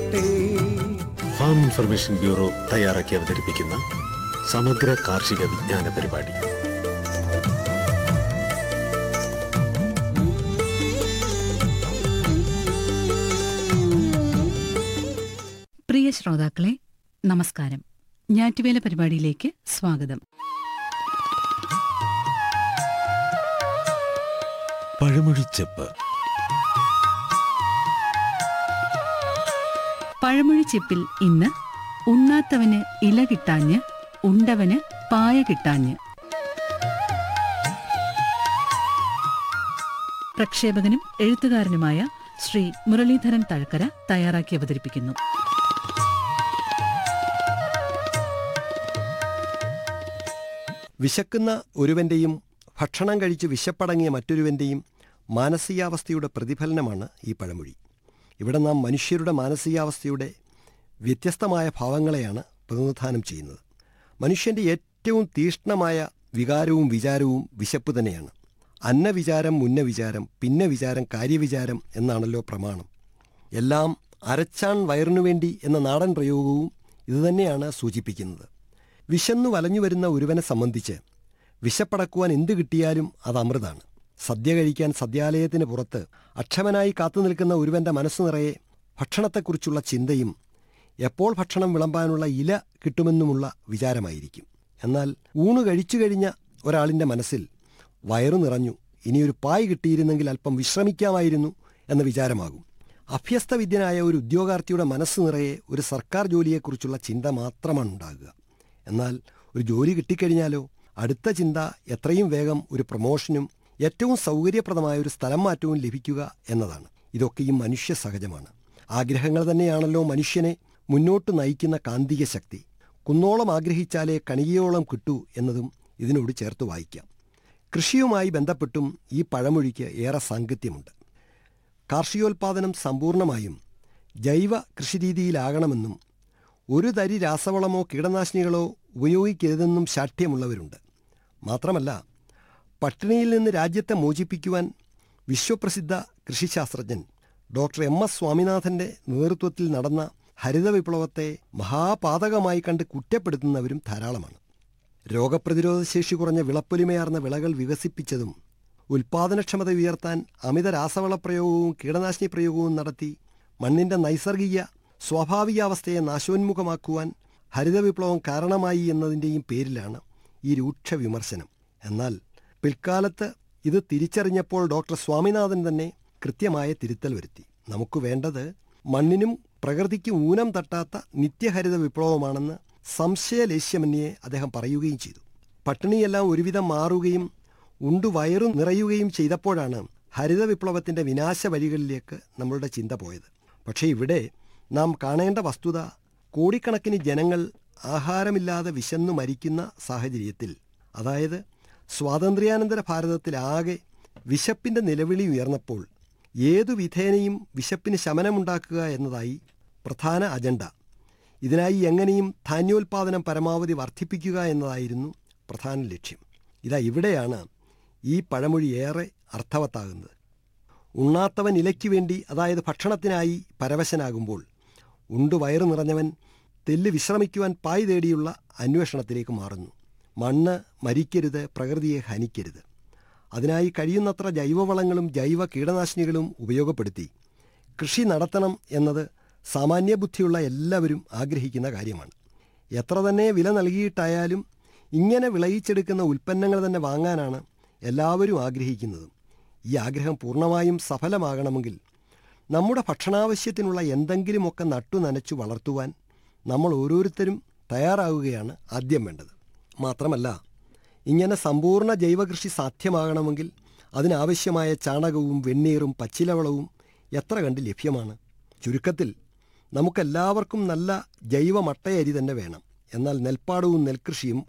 കേൾക്കട്ടെ farm information bureau തയ്യാറാക്കി അവതരിപ്പിക്കുന്ന സമഗ്ര കാർഷിക വിജ്ഞാന പരിപാടി പ്രിയ ശ്രോതാക്കളെ നമസ്കാരം ഞാറ്റുവേല പരിപാടിയിലേക്ക് സ്വാഗതം പഴമൊഴിച്ചെപ്പ് പഴമൊഴി ചെപ്പിൽ ഇന്ന് ഉണ്ണാത്തവന് ഇല കിട്ടാഞ്ഞ് ഉണ്ടവന് പായ കിട്ടാഞ്ഞ് പ്രക്ഷേപകനും എഴുത്തുകാരനുമായ ശ്രീ മുരളീധരൻ തഴക്കര തയ്യാറാക്കി അവതരിപ്പിക്കുന്നു വിശക്കുന്ന ഒരുവന്റെയും ഭക്ഷണം കഴിച്ച് വിശപ്പടങ്ങിയ മറ്റൊരുവന്റെയും മാനസികാവസ്ഥയുടെ പ്രതിഫലനമാണ് ഈ പഴമൊഴി ഇവിടെ നാം മനുഷ്യരുടെ മാനസികാവസ്ഥയുടെ വ്യത്യസ്തമായ ഭാവങ്ങളെയാണ് പ്രതിനിധാനം ചെയ്യുന്നത് മനുഷ്യന്റെ ഏറ്റവും തീഷ്ണമായ വികാരവും വിചാരവും വിശപ്പ് തന്നെയാണ് അന്നവിചാരം മുന്ന വിചാരം പിന്നെ വിചാരം കാര്യവിചാരം എന്നാണല്ലോ പ്രമാണം എല്ലാം അരച്ചാൻ വയറിനു വേണ്ടി എന്ന നാടൻ പ്രയോഗവും ഇതുതന്നെയാണ് സൂചിപ്പിക്കുന്നത് വിശന്നു വലഞ്ഞു വരുന്ന ഒരുവനെ സംബന്ധിച്ച് വിശപ്പടക്കുവാൻ എന്തു കിട്ടിയാലും അത് അമൃതാണ് സദ്യ കഴിക്കാൻ സദ്യാലയത്തിന് പുറത്ത് അക്ഷമനായി കാത്തുനിൽക്കുന്ന ഒരുവന്റെ മനസ്സു നിറയെ ഭക്ഷണത്തെക്കുറിച്ചുള്ള ചിന്തയും എപ്പോൾ ഭക്ഷണം വിളമ്പാനുള്ള ഇല കിട്ടുമെന്നുമുള്ള വിചാരമായിരിക്കും എന്നാൽ ഊണ് കഴിച്ചു കഴിഞ്ഞ ഒരാളിൻ്റെ മനസ്സിൽ വയറു നിറഞ്ഞു ഇനിയൊരു പായ് കിട്ടിയിരുന്നെങ്കിൽ അല്പം വിശ്രമിക്കാമായിരുന്നു എന്ന വിചാരമാകും അഭ്യസ്തവിദ്യനായ ഒരു ഉദ്യോഗാർത്ഥിയുടെ മനസ്സ് നിറയെ ഒരു സർക്കാർ ജോലിയെക്കുറിച്ചുള്ള ചിന്ത മാത്രമാണ് ഉണ്ടാകുക എന്നാൽ ഒരു ജോലി കിട്ടിക്കഴിഞ്ഞാലോ അടുത്ത ചിന്ത എത്രയും വേഗം ഒരു പ്രൊമോഷനും ഏറ്റവും സൗകര്യപ്രദമായ ഒരു സ്ഥലം മാറ്റവും ലഭിക്കുക എന്നതാണ് ഇതൊക്കെയും മനുഷ്യ സഹജമാണ് ആഗ്രഹങ്ങൾ തന്നെയാണല്ലോ മനുഷ്യനെ മുന്നോട്ട് നയിക്കുന്ന കാന്തിക ശക്തി കുന്നോളം ആഗ്രഹിച്ചാലേ കണികയോളം കിട്ടൂ എന്നതും ഇതിനോട് ചേർത്ത് വായിക്കാം കൃഷിയുമായി ബന്ധപ്പെട്ടും ഈ പഴമൊഴിക്ക് ഏറെ സാങ്കത്യമുണ്ട് കാർഷികോൽപാദനം സമ്പൂർണ്ണമായും ജൈവ കൃഷിരീതിയിലാകണമെന്നും ഒരു തരി രാസവളമോ കീടനാശിനികളോ ഉപയോഗിക്കരുതെന്നും ശാഠ്യമുള്ളവരുണ്ട് മാത്രമല്ല പട്ടിണിയിൽ നിന്ന് രാജ്യത്തെ മോചിപ്പിക്കുവാൻ വിശ്വപ്രസിദ്ധ കൃഷിശാസ്ത്രജ്ഞൻ ഡോക്ടർ എം എസ് സ്വാമിനാഥന്റെ നേതൃത്വത്തിൽ നടന്ന ഹരിത വിപ്ലവത്തെ മഹാപാതകമായി കണ്ട് കുറ്റപ്പെടുത്തുന്നവരും ധാരാളമാണ് രോഗപ്രതിരോധ ശേഷി കുറഞ്ഞ വിളപ്പൊലിമയാർന്ന വിളകൾ വികസിപ്പിച്ചതും ഉൽപാദനക്ഷമത ഉയർത്താൻ അമിത രാസവളപ്രയോഗവും കീടനാശിനി പ്രയോഗവും നടത്തി മണ്ണിന്റെ നൈസർഗിക സ്വാഭാവികാവസ്ഥയെ നാശോന്മുഖമാക്കുവാൻ ഹരിത വിപ്ലവം കാരണമായി എന്നതിൻ്റെയും പേരിലാണ് ഈ രൂക്ഷ വിമർശനം എന്നാൽ പിൽക്കാലത്ത് ഇത് തിരിച്ചറിഞ്ഞപ്പോൾ ഡോക്ടർ സ്വാമിനാഥൻ തന്നെ കൃത്യമായ തിരുത്തൽ വരുത്തി നമുക്ക് വേണ്ടത് മണ്ണിനും പ്രകൃതിക്കും ഊനം തട്ടാത്ത നിത്യഹരിത വിപ്ലവമാണെന്ന് സംശയലേശ്യമന്യെ അദ്ദേഹം പറയുകയും ചെയ്തു പട്ടിണിയെല്ലാം ഒരുവിധം മാറുകയും ഉണ്ടു വയറു നിറയുകയും ചെയ്തപ്പോഴാണ് ഹരിത വിപ്ലവത്തിന്റെ വിനാശ വഴികളിലേക്ക് നമ്മളുടെ ചിന്ത പോയത് പക്ഷേ ഇവിടെ നാം കാണേണ്ട വസ്തുത കോടിക്കണക്കിന് ജനങ്ങൾ ആഹാരമില്ലാതെ വിശന്നു മരിക്കുന്ന സാഹചര്യത്തിൽ അതായത് സ്വാതന്ത്ര്യാനന്തര ഭാരതത്തിലാകെ വിശപ്പിന്റെ നിലവിളി ഉയർന്നപ്പോൾ ഏതു വിധേനയും വിശപ്പിന് ശമനമുണ്ടാക്കുക എന്നതായി പ്രധാന അജണ്ട ഇതിനായി എങ്ങനെയും ധാന്യോൽപാദനം പരമാവധി വർദ്ധിപ്പിക്കുക എന്നതായിരുന്നു പ്രധാന ലക്ഷ്യം ഇതാ ഇവിടെയാണ് ഈ പഴമൊഴി ഏറെ അർത്ഥവത്താകുന്നത് ഉണ്ണാത്തവൻ ഇലയ്ക്ക് വേണ്ടി അതായത് ഭക്ഷണത്തിനായി പരവശനാകുമ്പോൾ ഉണ്ടു വയറു നിറഞ്ഞവൻ തെല്ല് വിശ്രമിക്കുവാൻ പായ് തേടിയുള്ള അന്വേഷണത്തിലേക്ക് മാറുന്നു മണ്ണ് മരിക്കരുത് പ്രകൃതിയെ ഹനിക്കരുത് അതിനായി കഴിയുന്നത്ര ജൈവവളങ്ങളും ജൈവ കീടനാശിനികളും ഉപയോഗപ്പെടുത്തി കൃഷി നടത്തണം എന്നത് സാമാന്യബുദ്ധിയുള്ള എല്ലാവരും ആഗ്രഹിക്കുന്ന കാര്യമാണ് എത്ര തന്നെ വില നൽകിയിട്ടായാലും ഇങ്ങനെ വിളയിച്ചെടുക്കുന്ന ഉൽപ്പന്നങ്ങൾ തന്നെ വാങ്ങാനാണ് എല്ലാവരും ആഗ്രഹിക്കുന്നതും ഈ ആഗ്രഹം പൂർണ്ണമായും സഫലമാകണമെങ്കിൽ നമ്മുടെ ഭക്ഷണാവശ്യത്തിനുള്ള എന്തെങ്കിലുമൊക്കെ നട്ടു നനച്ചു വളർത്തുവാൻ നമ്മൾ ഓരോരുത്തരും തയ്യാറാവുകയാണ് ആദ്യം വേണ്ടത് മാത്രമല്ല ഇങ്ങനെ സമ്പൂർണ്ണ ജൈവകൃഷി സാധ്യമാകണമെങ്കിൽ അതിനാവശ്യമായ ചാണകവും വെണ്ണീറും പച്ചിലവളവും എത്ര കണ്ട് ലഭ്യമാണ് ചുരുക്കത്തിൽ നമുക്കെല്ലാവർക്കും നല്ല ജൈവ മട്ടയരി തന്നെ വേണം എന്നാൽ നെൽപ്പാടവും നെൽകൃഷിയും